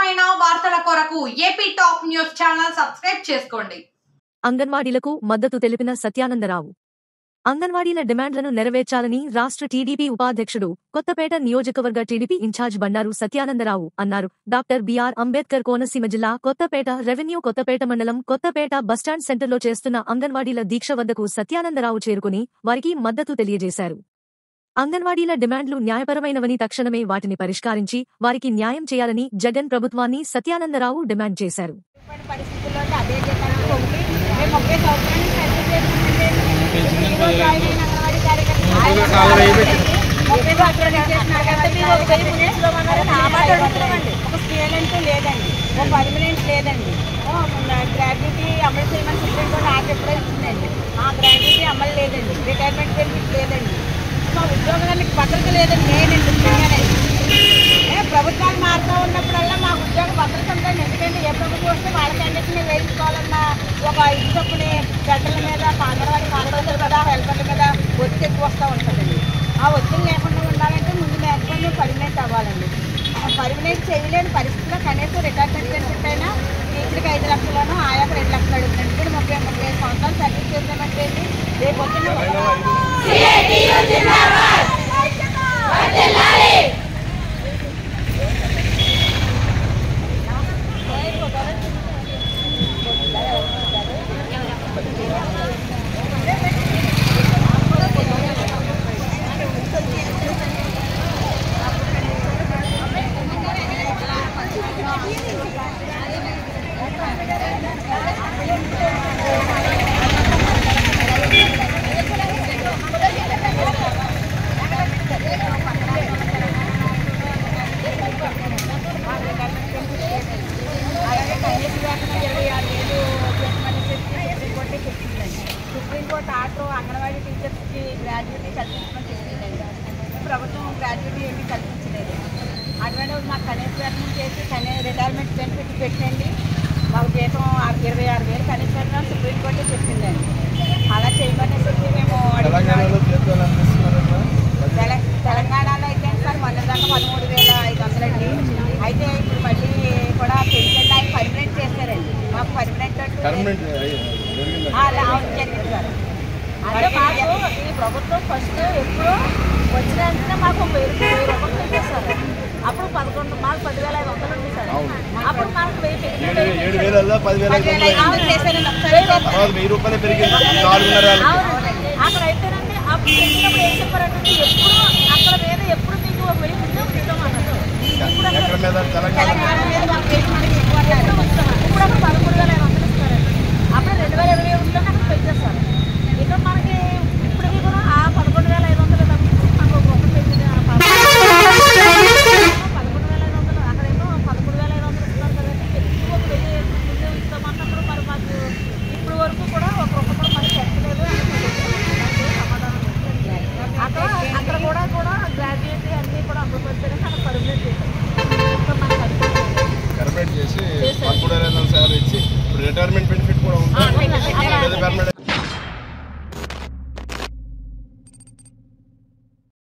నిరంతరమైన వార్తల కొరకు AP top news channel subscribe చేసుకోండి అంగన్వాడీలకు మద్దతు తెలిపిన సత్యానందరావు అంగన్వాడీల డిమాండ్లను నెరవేర్చాలని రాష్ట్ర టీడీపీ ఉపాధ్యక్షుడు కొత్తపేట నియోజకవర్గ టీడీపీ ఇన్ఛార్జ్ బండారు సత్యానందరావు అన్నారు డాక్టర్ బిఆర్ అంబేద్కర్ కోనసీమ జిల్లా కొత్తపేట రెవెన్యూ కొత్తపేట మండలం కొత్తపేట బస్టాండ్ సెంటర్లో చేస్తున్న అంగన్వాడీల దీక్ష వద్దకు సత్యానందరావు చేరుకుని వారికి మద్దతు తెలియజేశారు అంగన్వాడీల డిమాండ్లు న్యాయపరమైనవని తక్షణమే వాటిని పరిష్కరించి వారికి న్యాయం చేయాలని జగన్ ప్రభుత్వాన్ని సత్యానందరావు డిమాండ్ చేశారు ఇప్పటి పరిస్థితుల్లో అదే చెప్పాను ఒకటి మేము ఒకే సంవత్సరానికి సర్వీస్ చేస్తున్నామండి ఎన్నో జాయిన్ అయిన అంగన్వాడీ కార్యకర్తలు ఒకే సంవత్సరానికి చేస్తున్నారు కాబట్టి మేము ఒక వెయ్యి ముందుకోమన్నారని ఆ మాట అడుగుతున్నామండి ఒక స్కేల్ అంటూ లేదండి ఒక పర్మనెంట్ లేదండి గ్రాడ్యుటీ అమలు చేయమని సుప్రీం కోర్టు ఆర్డర్ ఎప్పుడో ఇచ్చిందండి ఆ గ్రాడ్యుటీ అమలు లేదండి రిటైర్మెంట్ బెనిఫిట్ లేదండి మా ఉద్యోగానికి భద్రత లేదండి నేనండి నిజంగానే. ఏ ప్రభుత్వాలు మారుతూ ఉన్నప్పుడల్లా మాకు ఉద్యోగ భద్రత ఉంటుంది ఎందుకంటే ఏ ప్రభుత్వం వస్తే వాళ్ళ క్యాండిడేట్ని వేయించుకోవాలన్న ఒక ఇది చొప్పుని గడ్డల మీద పాండవాడి కాండవతుల మీద హెల్పర్ల మీద ఒత్తిడి ఎక్కువ వస్తూ ఉంటుందండి ఆ ఒత్తిడి లేకుండా ఉండాలంటే ముందు మేకపోయి పర్మినెంట్ అవ్వాలండి పర్మినెంట్ చేయలేని పరిస్థితిలో కనీసం రిటైర్మెంట్ బెనిఫిట్ అయినా టీచర్కి ఐదు లక్షలను ఆయాకు రెండు లక్షలు అడుగుతుంది ఇప్పుడు ముప్పై ముప్పై ఐదు సంవత్సరాలు సర్వీస్ చేసామంటే రేపు వచ్చిన అలాగే కనీస వేతనం ఇరవై ఆరు వేలు చెప్పమని చెప్పి సుప్రీంకోర్టే చెప్పిందండి సుప్రీంకోర్టు ఆర్డర్ అంగన్వాడీ టీచర్స్కి గ్రాడ్యుయేటీ కల్పించమని చెప్పిందండి ప్రభుత్వం గ్రాడ్యుయేటీ ఏమీ కల్పించలేదు అటువంటి మాకు కనీస వేతనం చేసి కనీ రిటైర్మెంట్ బెనిఫిట్ పెట్టండి మాకు జీతం ఆరు- ఇరవై ఆరు వేలు కనీస వేతనం సుప్రీంకోర్టే చెప్పిందండి అలా చేయమని చెప్పి మేము తెలంగాణలో అడుగుతున్నాం చేతులు అందిస్తున్నారమ్మా తెల- తెలంగాణలో అయితే సార్ మొన్న దాకా పదమూడు వేల ఐదు వందలండి అయితే ఇప్పుడు మళ్ళీ కూడా పెంచండి ఆయన పర్మనెంట్ చేశారండి మాకు పర్మనెంట్ అంటూ లేదు. పర్మనెంట్ జరిగింది ఆ, అలా అవును, జరిగింది సార్ అంటే మాకు ఈ ప్రభుత్వం ఫస్ట్ ఎప్పుడు వచ్చిన వెంటనే మాకు ఒక వెయ్యి వెయ్యి రూపాయలు పెంచేస్తారు అప్పుడు పదకొండు మాకు పదివేల ఐదు వందలు ఉంది సార్ అప్పుడు మాకు వెయ్యి పెంచి- ఏడు ఏడు వేలల్లో పదివేల ఐదు వందలు అయింది. అవును, చేశారండి. ఒకసారి తర్వాత వెయ్యి రూపాయలు పెరిగింది నాలుగున్నర వేలకి. అవునండి. అక్కడ అయితేనండి అప్పుడు పెట్టినప్పుడు ఏం చెప్పారంటే ఎప్పుడు అక్కడ మీద ఎప్పుడు మీకు ఒక వెయ్యి ఉంటే ఇస్తామన్నారు ఇప్పుడు అక్కడ ఎక్కడ మీద తెలంగాణ తెలంగాణ మీద మాకు వెయ్యి మనకి ఎక్కువ అన్నారు. ఇప్పుడు అక్కడ పదమూడు వేల ఐదు వందలు ఇస్తారండి అప్పుడు రెండు వేల ఇరవై ఒకటిలో అక్కడ పెంచేస్తారు ఇక్కడ మనకి ఇప్పటికీ కూడా ఆ పదకొండు వేల ఐదు వందలు తప్పించి మాకు ఒక రూపాయి పెంచింది ఆ పదకొండు వేల ఐదు వందలు అక్కడేమో పదమూడు వేల ఐదు వందలు ఇస్తున్నారు కదండి ఎక్కువ ఒక వెయ్యి ముందు ఇస్తామన్నప్పుడు మరి మాకు ఇప్పుడు వరకు కూడా ఒక రూపాయి కూడా మనకి ఎక్కలేదు అని దానికి సమాధానం లేదు. అక్కడ అక్కడ కూడా కూడా గ్రాడ్యుయేట్ అన్నీ కూడా అమలుపరిచారని అక్కడ పర్మనెంట్ చేశారు ఇంకా మనకు అది కర్పరేట్ చేసి పదమూడు వేల ఐదు వందల శాలరీ ఇచ్చి ఇప్పుడు రిటైర్మెంట్